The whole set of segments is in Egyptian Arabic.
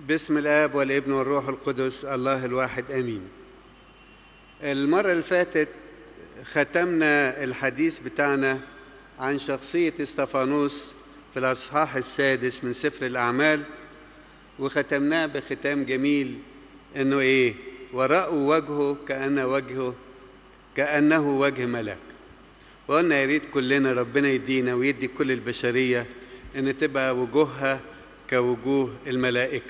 باسم الاب والابن والروح القدس الله الواحد امين المره اللي فاتت ختمنا الحديث بتاعنا عن شخصيه استفانوس في الاصحاح السادس من سفر الاعمال وختمناه بختام جميل انه ايه وراوا وجهه كان وجهه كانه وجه ملك وقلنا يا ريت كلنا ربنا يدينا ويدي كل البشريه ان تبقى وجوهها كوجوه الملائكه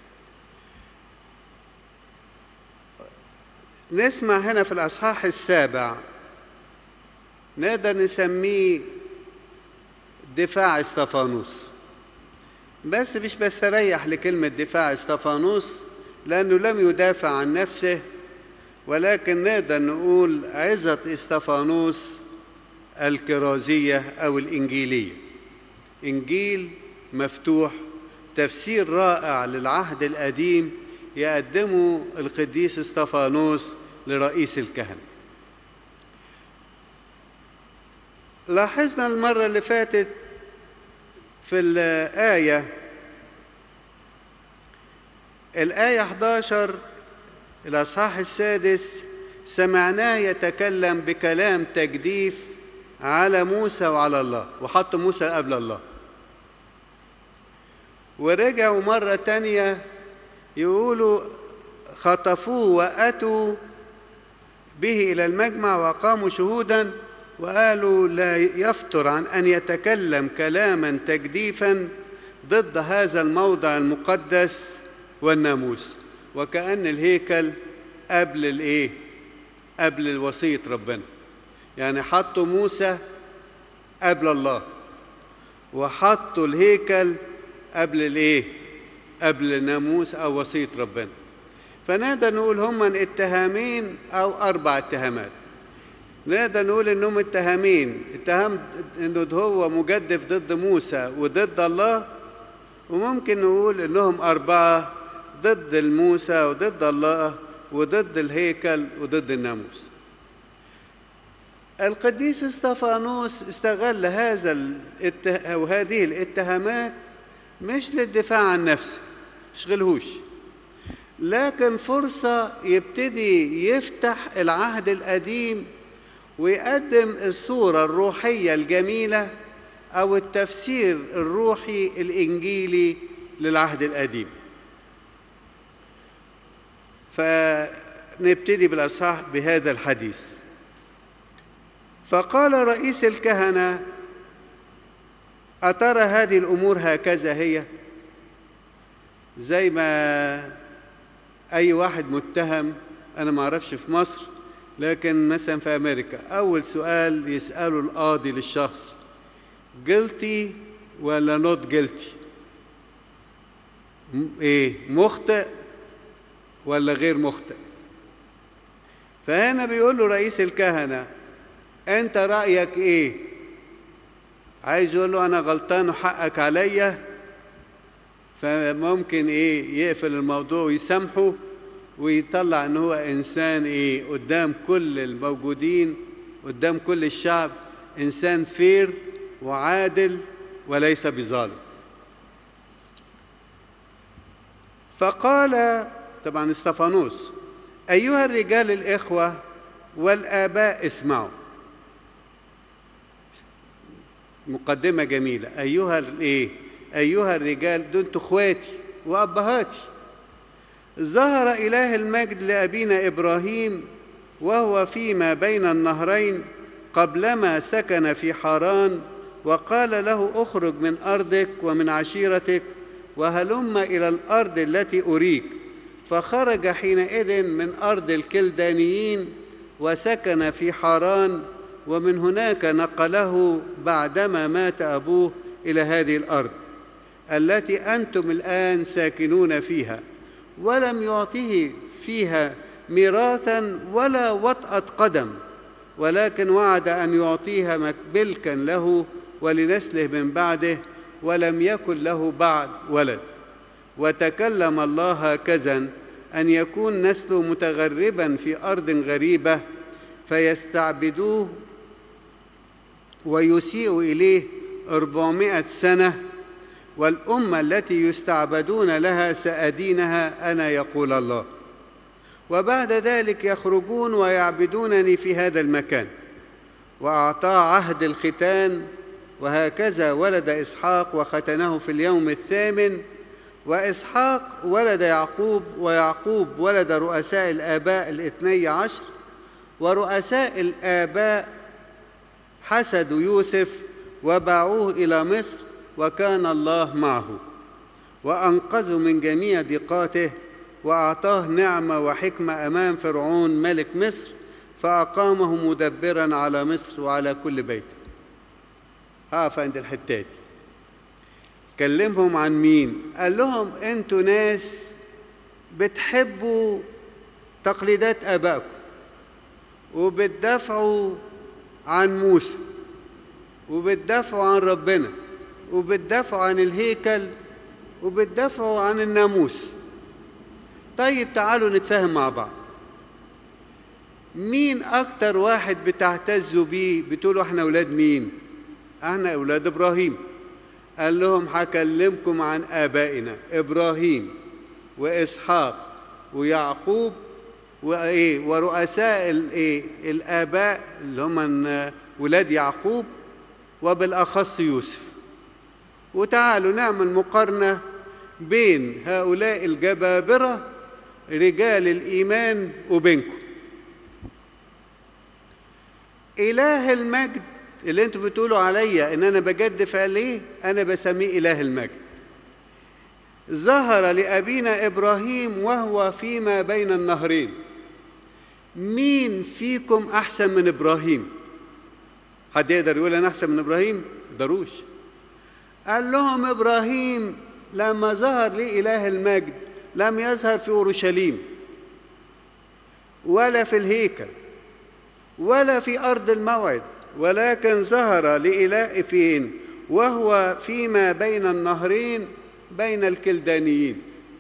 نسمع هنا في الاصحاح السابع نقدر نسميه دفاع استفانوس بس مش بستريح لكلمة دفاع استفانوس لأنه لم يدافع عن نفسه ولكن نقدر نقول عظة استفانوس الكرازية أو الإنجيلية إنجيل مفتوح تفسير رائع للعهد القديم يقدمه القديس استفانوس لرئيس الكهنة لاحظنا المرة اللي فاتت في الآية الآية 11 الأصحاح السادس سمعناه يتكلم بكلام تجديف على موسى وعلى الله وحط موسى قبل الله ورجعوا مرة تانية يقولوا خطفوه وأتوا به إلى المجمع وقاموا شهودا وقالوا لا يفتر عن أن يتكلم كلاما تجديفا ضد هذا الموضع المقدس والناموس وكأن الهيكل قبل الإيه؟ قبل الوصية ربنا يعني حطوا موسى قبل الله وحطوا الهيكل قبل الإيه؟ قبل ناموس أو وصية ربنا فنقدر نقول هما اتهامين أو أربع اتهامات نقدر نقول انهم اتهامين اتهام انه هو مجدف ضد موسى وضد الله وممكن نقول انهم اربعه ضد موسى وضد الله وضد الهيكل وضد الناموس القديس استفانوس استغل هذا الاتها... أو هذه الاتهامات مش للدفاع عن نفسه تشغلهوش لكن فرصة يبتدي يفتح العهد القديم ويقدم الصورة الروحية الجميلة أو التفسير الروحي الإنجيلي للعهد القديم فنبتدي بالأصحاح بهذا الحديث فقال رئيس الكهنة أترى هذه الأمور هكذا هي زي ما أي واحد متهم أنا ما أعرفش في مصر لكن مثلا في امريكا اول سؤال يساله القاضي للشخص جلتي ولا نوت جلتي ايه مخطئ ولا غير مخطئ فهنا بيقول له رئيس الكهنه انت رايك ايه عايز يقول له انا غلطان وحقك عليا فممكن ايه يقفل الموضوع ويسامحه ويطلع ان هو انسان ايه قدام كل الموجودين قدام كل الشعب انسان فير وعادل وليس بظالم فقال طبعا استفانوس ايها الرجال الاخوه والاباء اسمعوا مقدمه جميله ايها الايه ايها الرجال دول اخواتي وابهاتي ظهر إله المجد لأبينا إبراهيم وهو فيما بين النهرين قبلما سكن في حران وقال له اخرج من أرضك ومن عشيرتك وهلم إلى الأرض التي أريك فخرج حينئذ من أرض الكلدانيين وسكن في حران ومن هناك نقله بعدما مات أبوه إلى هذه الأرض التي أنتم الآن ساكنون فيها ولم يعطه فيها ميراثا ولا وطأة قدم ولكن وعد أن يعطيها ملكا له ولنسله من بعده ولم يكن له بعد ولد وتكلم الله هكذا أن يكون نسله متغربا في أرض غريبة فيستعبدوه ويسيء إليه أربعمائة سنة والأمة التي يستعبدون لها سأدينها أنا يقول الله وبعد ذلك يخرجون ويعبدونني في هذا المكان وأعطاه عهد الختان وهكذا ولد إسحاق وختنه في اليوم الثامن وإسحاق ولد يعقوب ويعقوب ولد رؤساء الآباء الاثني عشر ورؤساء الآباء حسدوا يوسف وباعوه إلى مصر وكان الله معه وأنقذه من جميع ضيقاته وأعطاه نعمة وحكمة أمام فرعون ملك مصر فأقامه مدبرا على مصر وعلى كل بيت هقف عند الحتة دي كلمهم عن مين قال لهم انتوا ناس بتحبوا تقليدات ابائكم وبتدافعوا عن موسى وبتدافعوا عن ربنا وبتدافعوا عن الهيكل وبتدافعوا عن الناموس طيب تعالوا نتفاهم مع بعض مين اكتر واحد بتعتزوا بيه بتقولوا احنا اولاد مين احنا اولاد ابراهيم قال لهم هكلمكم عن ابائنا ابراهيم واسحاق ويعقوب وايه ورؤساء الايه الاباء اللي هم ولاد يعقوب وبالاخص يوسف وتعالوا نعمل مقارنه بين هؤلاء الجبابره رجال الايمان وبينكم اله المجد اللي انتوا بتقولوا عليا ان انا بجدف عليه انا بسميه اله المجد ظهر لابينا ابراهيم وهو فيما بين النهرين مين فيكم احسن من ابراهيم حد يقدر يقول انا احسن من ابراهيم يقدروش قال لهم ابراهيم لما ظهر لي اله المجد لم يظهر في اورشليم ولا في الهيكل ولا في ارض الموعد ولكن ظهر لإله فين وهو فيما بين النهرين بين الكلدانيين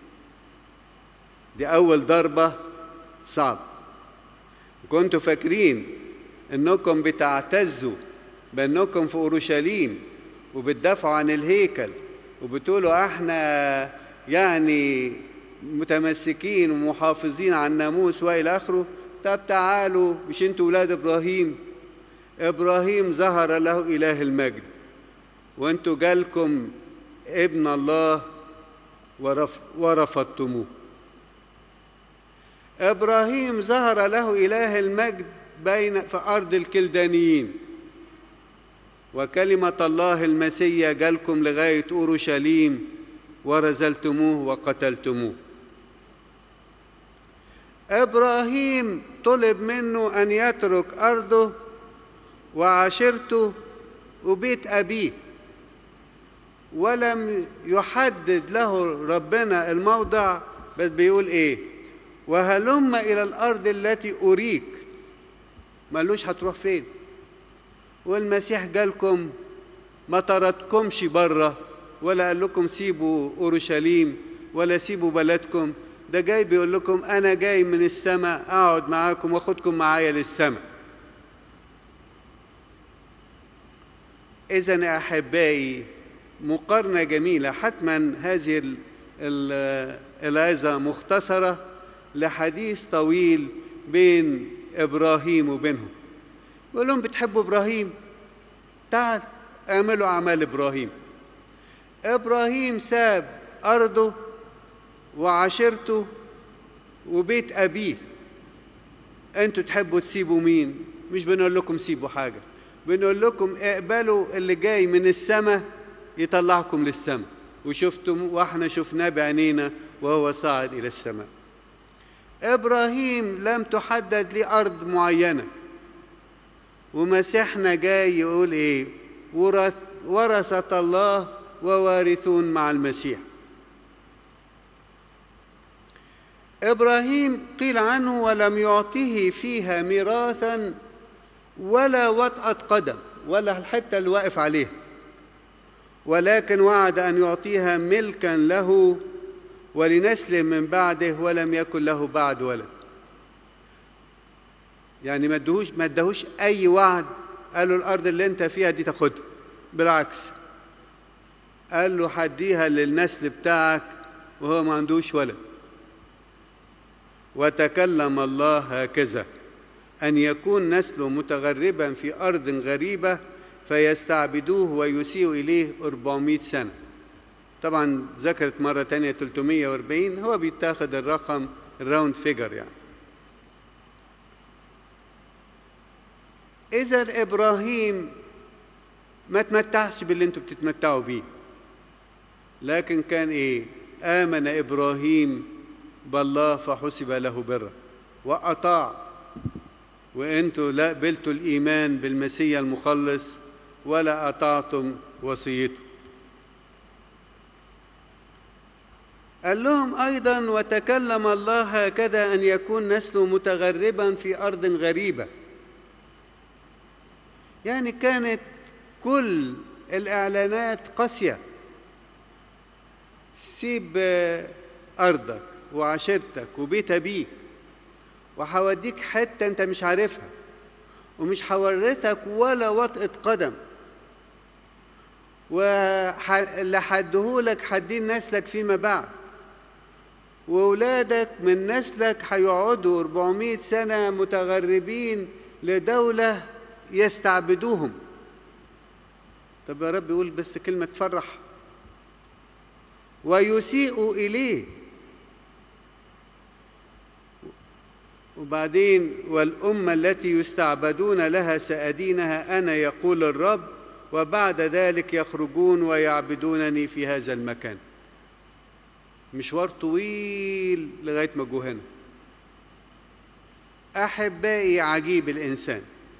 دي أول ضربة صعب كنتوا فاكرين انكم بتعتزوا بانكم في اورشليم وبتدافعوا عن الهيكل وبتقولوا احنا يعني متمسكين ومحافظين على الناموس والى اخره طب تعالوا مش انتوا ولاد ابراهيم ابراهيم ظهر له اله المجد وانتوا جالكم ابن الله ورف ورفضتموه ابراهيم ظهر له اله المجد بين في ارض الكلدانيين وكلمه الله المسيا جالكم لغايه اورشليم ورزلتموه وقتلتموه ابراهيم طلب منه ان يترك ارضه وعشيرته وبيت ابيه ولم يحدد له ربنا الموضع بس بيقول ايه وهلم الى الارض التي اريك مالوش هتروح فين والمسيح جالكم ما طردكمش بره ولا قال لكم سيبوا اورشليم ولا سيبوا بلدكم ده جاي بيقول لكم انا جاي من السماء اقعد معاكم واخدكم معايا للسماء اذا احبائي مقارنه جميله حتما هذه العظه مختصره لحديث طويل بين ابراهيم وبينهم بيقول لهم بتحبوا ابراهيم تعال اعملوا اعمال ابراهيم ابراهيم ساب ارضه وعشيرته وبيت ابيه انتوا تحبوا تسيبوا مين مش بنقول لكم سيبوا حاجه بنقول لكم اقبلوا اللي جاي من السماء يطلعكم للسماء وشفتم واحنا شفناه بعينينا وهو صاعد الى السماء ابراهيم لم تحدد لي ارض معينه ومسيحنا جاي يقول ايه ورث ورثة الله ووارثون مع المسيح ابراهيم قيل عنه ولم يعطه فيها ميراثا ولا وطأة قدم ولا الحتة اللي واقف عليها ولكن وعد أن يعطيها ملكا له ولنسل من بعده ولم يكن له بعد ولد يعني ما ادهوش ما ادهوش اي وعد قالوا الارض اللي انت فيها دي تاخدها بالعكس قال له حديها للنسل بتاعك وهو ما عندوش ولد وتكلم الله هكذا أن يكون نسله متغربا في أرض غريبة فيستعبدوه ويسيء إليه 400 سنة طبعا ذكرت مرة تانية 340 هو بيتاخد الرقم الراوند فيجر يعني إذا إبراهيم ما تمتعش باللي انتوا بتتمتعوا بيه لكن كان إيه آمن إبراهيم بالله فحسب له برا وأطاع وانتوا لا قبلتوا الايمان بالمسيا المخلص ولا اطعتم وصيته قال لهم ايضا وتكلم الله هكذا ان يكون نسله متغربا في ارض غريبه يعني كانت كل الاعلانات قاسيه سيب ارضك وعشيرتك وبيت ابيك وهوديك حتة أنت مش عارفها ومش هورثك ولا وطئة قدم واللي حدهولك حدين نسلك فيما بعد وولادك من نسلك هيقعدوا 400 سنة متغربين لدولة يستعبدوهم طب يا رب يقول بس كلمة تفرح ويسيء إليه وبعدين والأمة التي يستعبدون لها سأدينها أنا يقول الرب وبعد ذلك يخرجون ويعبدونني في هذا المكان مشوار طويل لغاية ما جو هنا أحبائي عجيب الإنسان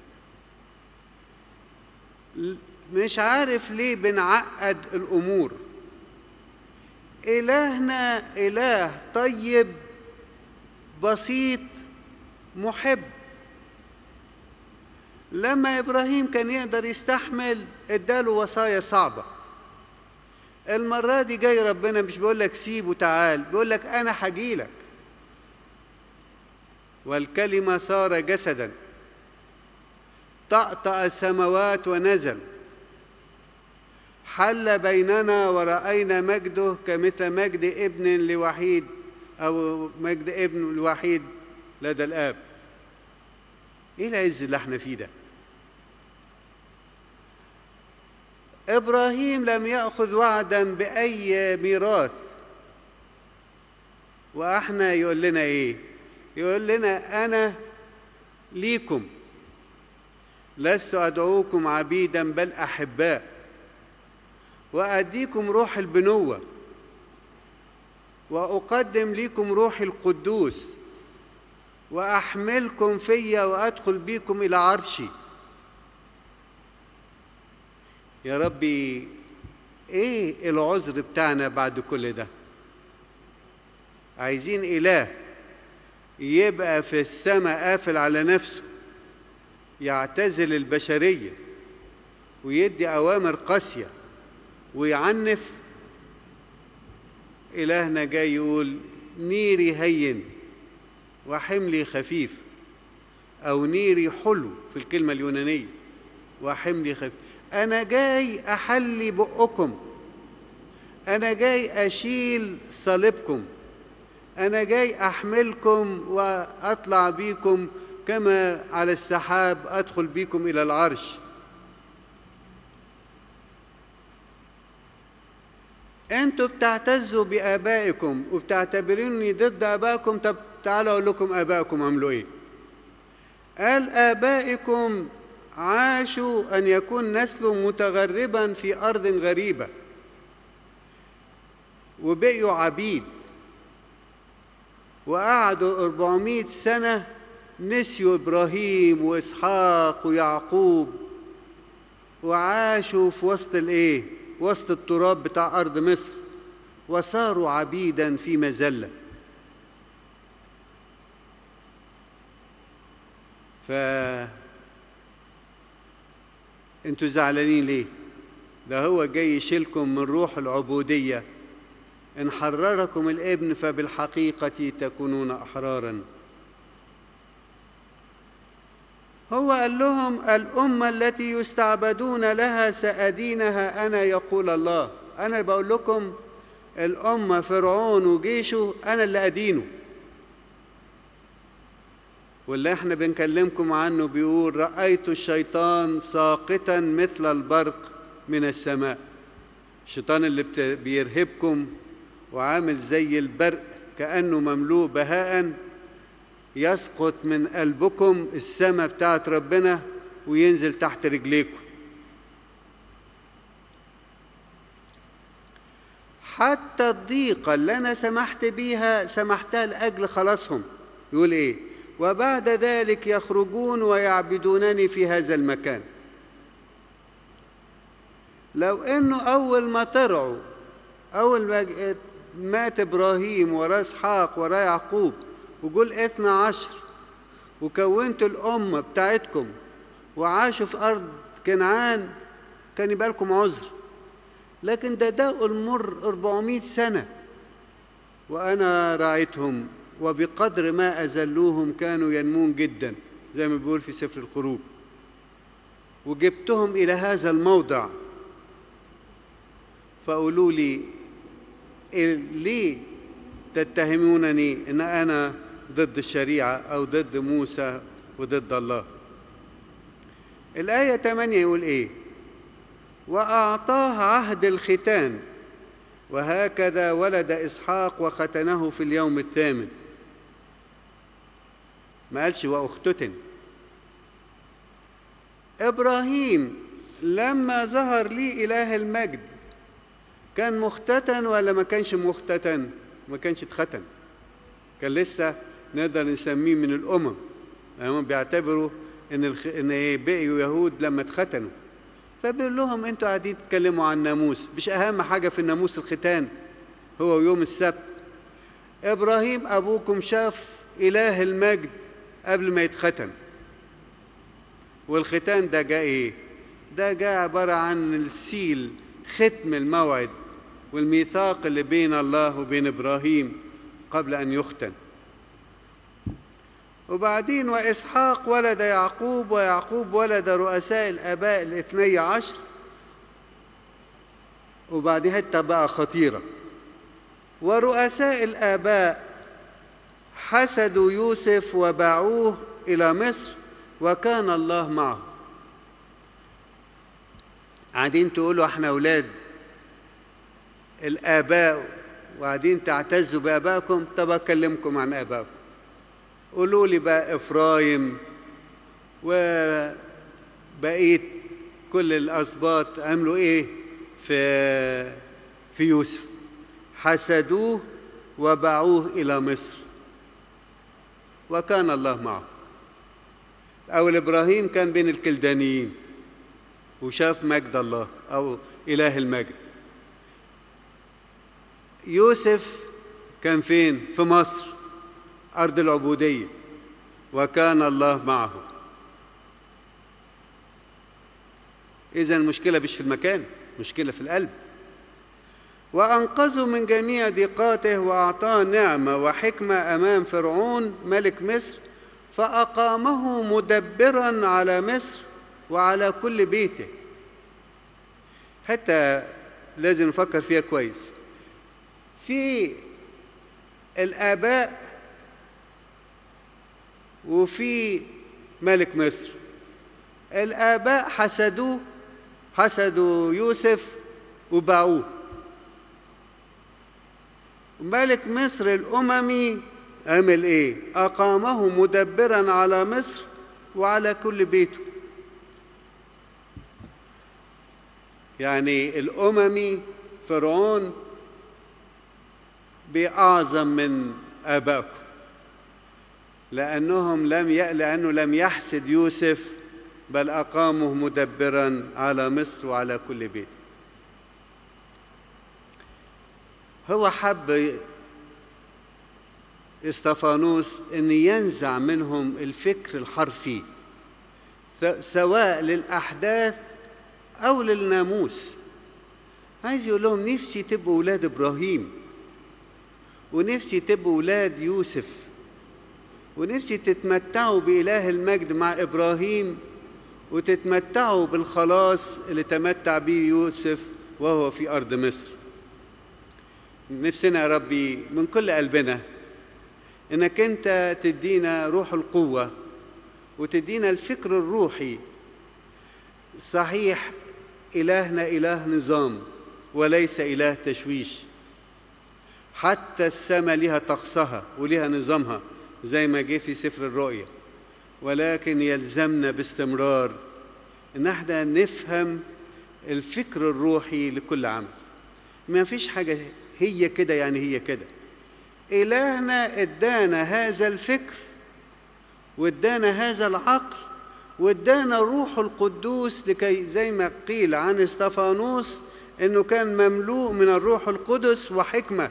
مش عارف ليه بنعقد الأمور إلهنا إله طيب بسيط محب لما ابراهيم كان يقدر يستحمل اداله وصايا صعبه المره دي جاي ربنا مش بيقول لك سيب وتعال بيقول لك انا هجيلك والكلمه صار جسدا طأطأ السماوات ونزل حل بيننا ورأينا مجده كمثل مجد ابن لوحيد أو مجد ابن الوحيد لدى الآب ايه العز اللي احنا فيه ده ابراهيم لم ياخذ وعدا باي ميراث واحنا يقول لنا ايه يقول لنا انا ليكم لست ادعوكم عبيدا بل احباء واديكم روح البنوه واقدم لكم روح القدوس واحملكم فيا وادخل بكم الى عرشي يا ربي ايه العذر بتاعنا بعد كل ده عايزين اله يبقى في السماء قافل على نفسه يعتزل البشريه ويدي اوامر قاسيه ويعنف الهنا جاي يقول نيري هين وحملي خفيف أو نيري حلو في الكلمة اليونانية وحملي خفيف أنا جاي أحلي بقكم أنا جاي أشيل صليبكم أنا جاي أحملكم وأطلع بيكم كما على السحاب أدخل بيكم إلى العرش أنتوا بتعتزوا بآبائكم وبتعتبروني ضد آبائكم طب تعالوا أقول لكم آبائكم عملوا إيه قال آبائكم عاشوا أن يكون نسله متغربا في أرض غريبة وبقيوا عبيد وقعدوا 400 سنة نسيوا إبراهيم وإسحاق ويعقوب وعاشوا في وسط الإيه؟ وسط التراب بتاع أرض مصر وصاروا عبيدا في مذلة ف انتوا زعلانين ليه ده هو جاي يشيلكم من روح العبودية إن حرركم الابن فبالحقيقة تكونون أحرارا هو قال لهم الأمة التي يستعبدون لها سأدينها أنا يقول الله أنا بقول لكم الأمة فرعون وجيشه أنا اللي أدينه واللي احنا بنكلمكم عنه بيقول رأيت الشيطان ساقطا مثل البرق من السماء الشيطان اللي بيرهبكم وعامل زي البرق كأنه مملوء بهاء يسقط من قلبكم السماء بتاعت ربنا وينزل تحت رجليكم حتى الضيقة اللي أنا سمحت بيها سمحتها لأجل خلاصهم يقول إيه وبعد ذلك يخرجون ويعبدونني في هذا المكان لو انه اول ما طلعوا اول ما مات ابراهيم وراه اسحاق وراه يعقوب وقول اثنى عشر وكونتوا الامه بتاعتكم وعاشوا في ارض كنعان كان يبقى لكم عذر لكن ده داقوا المر 400 سنه وانا راعيتهم وبقدر ما أذلوهم كانوا ينمون جدا زي ما بيقول في سفر الخروج وجبتهم إلى هذا الموضع فقولوا لي ليه تتهمونني ان انا ضد الشريعه او ضد موسى وضد الله الايه 8 يقول ايه واعطاه عهد الختان وهكذا ولد اسحاق وختنه في اليوم الثامن ما قالش واختتن ابراهيم لما ظهر لي اله المجد كان مختتن ولا ما كانش مختتن ما كانش اتختن كان لسه نقدر نسميه من الامم هم بيعتبروا ان الخ... ان ايه بقيوا يهود لما اتختنوا فبيقول لهم انتوا قاعدين تتكلموا عن الناموس مش اهم حاجه في الناموس الختان هو يوم السبت ابراهيم ابوكم شاف اله المجد قبل ما يتختن والختان ده جاء ايه ده جاء عباره عن السيل ختم الموعد والميثاق اللي بين الله وبين ابراهيم قبل ان يختن وبعدين وإسحاق ولد يعقوب ويعقوب ولد رؤساء الآباء الاثني عشر وبعدين حتة بقى خطيرة ورؤساء الآباء حسدوا يوسف وباعوه إلى مصر وكان الله معه قاعدين تقولوا احنا أولاد الآباء وقاعدين تعتزوا بآبائكم طب أكلمكم عن آبائكم قولوا لي بقى إفرايم وبقية كل الأسباط عملوا إيه في في يوسف حسدوه وباعوه إلى مصر وكان الله معه أول إبراهيم كان بين الكلدانيين وشاف مجد الله أو إله المجد يوسف كان فين في مصر أرض العبودية وكان الله معه إذا المشكلة مش في المكان مشكلة في القلب وأنقذه من جميع ضيقاته وأعطاه نعمة وحكمة أمام فرعون ملك مصر فأقامه مدبرا على مصر وعلى كل بيته حتى لازم نفكر فيها كويس في الآباء وفي ملك مصر الآباء حسدوه حسدوا يوسف وباعوه ملك مصر الأممي عمل إيه؟ أقامه مدبرا على مصر وعلى كل بيته يعني الأممي فرعون بأعظم من آبائكم لأنهم لم ي... لأنه لم يحسد يوسف بل أقامه مدبرا على مصر وعلى كل بيت هو حب استفانوس أن ينزع منهم الفكر الحرفي سواء للأحداث أو للناموس عايز يقول لهم نفسي تبقوا أولاد إبراهيم ونفسي تبقوا أولاد يوسف ونفسي تتمتعوا بإله المجد مع إبراهيم وتتمتعوا بالخلاص اللي تمتع به يوسف وهو في أرض مصر نفسنا يا ربي من كل قلبنا انك انت تدينا روح القوه وتدينا الفكر الروحي صحيح الهنا اله نظام وليس اله تشويش حتى السماء لها طقسها ولها نظامها زي ما جه في سفر الرؤيا ولكن يلزمنا باستمرار ان احنا نفهم الفكر الروحي لكل عمل ما فيش حاجه هي كده يعني هي كده إلهنا ادانا هذا الفكر وادانا هذا العقل وادانا روح القدوس لكي زي ما قيل عن استفانوس انه كان مملوء من الروح القدس وحكمه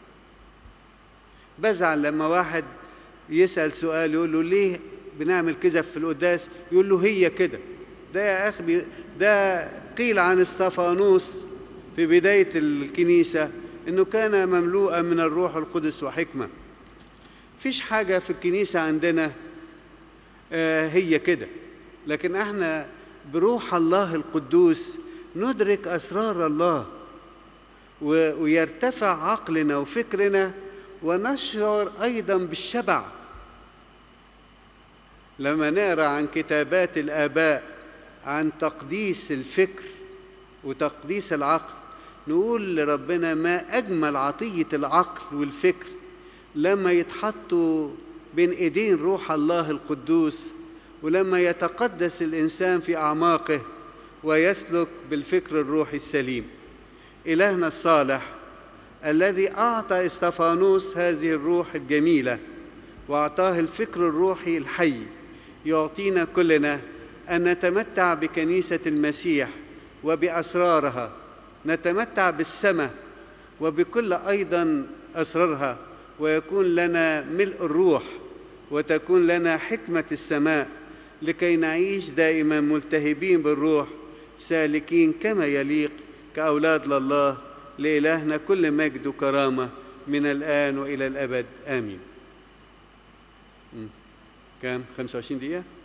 بزعل لما واحد يسال سؤال يقول له ليه بنعمل كذا في القداس يقول له هي كده ده يا اخي ده قيل عن استفانوس في بدايه الكنيسه انه كان مملوءا من الروح القدس وحكمه فيش حاجه في الكنيسه عندنا آه هي كده لكن احنا بروح الله القدوس ندرك اسرار الله ويرتفع عقلنا وفكرنا ونشعر ايضا بالشبع لما نقرا عن كتابات الاباء عن تقديس الفكر وتقديس العقل نقول لربنا ما أجمل عطية العقل والفكر لما يتحطوا بين إيدين روح الله القدوس ولما يتقدس الإنسان في أعماقه ويسلك بالفكر الروحي السليم إلهنا الصالح الذي أعطى استفانوس هذه الروح الجميلة وأعطاه الفكر الروحي الحي يعطينا كلنا أن نتمتع بكنيسة المسيح وبأسرارها نتمتع بالسماء وبكل ايضا اسرارها ويكون لنا ملء الروح وتكون لنا حكمه السماء لكي نعيش دائما ملتهبين بالروح سالكين كما يليق كاولاد لله لالهنا كل مجد وكرامه من الان والى الابد امين كام 25 دقيقه